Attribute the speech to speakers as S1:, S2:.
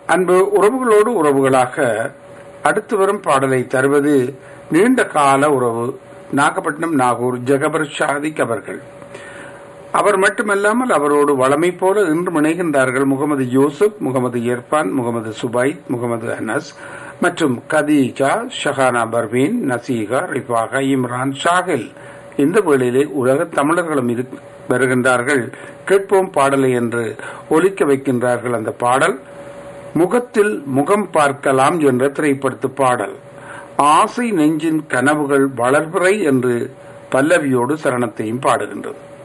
S1: அன்பு உறவுகளோடு உறவுகளாக அடுத்து வரும் பாடலை தருவது நீண்ட கால உறவு நாகப்பட்டினம் நாகூர் ஜெகபர் ஷாதிக் அவர்கள் அவர் மட்டுமல்லாமல் அவரோடு வளமை போல இன்று இணைகின்றார்கள் முகமது யூசுப் முகமது இர்பான் முகமது சுபைத் முகமது அனஸ் மற்றும் கதீஜா ஷஹானா பர்வீன் நசீகா ரிஃபாகா இம்ரான் ஷாகில் இந்த வேளையிலே உலக தமிழர்களும் இரு வருகின்றார்கள் கேட்போம் பாடலை என்று ஒலிக்க வைக்கின்றார்கள் அந்த பாடல் முகத்தில் முகம் பார்க்கலாம் என்ற திரைப்படத்து பாடல் ஆசை நெஞ்சின் கனவுகள் வளர்பிறை என்று பல்லவியோடு சரணத்தையும் பாடுகின்றது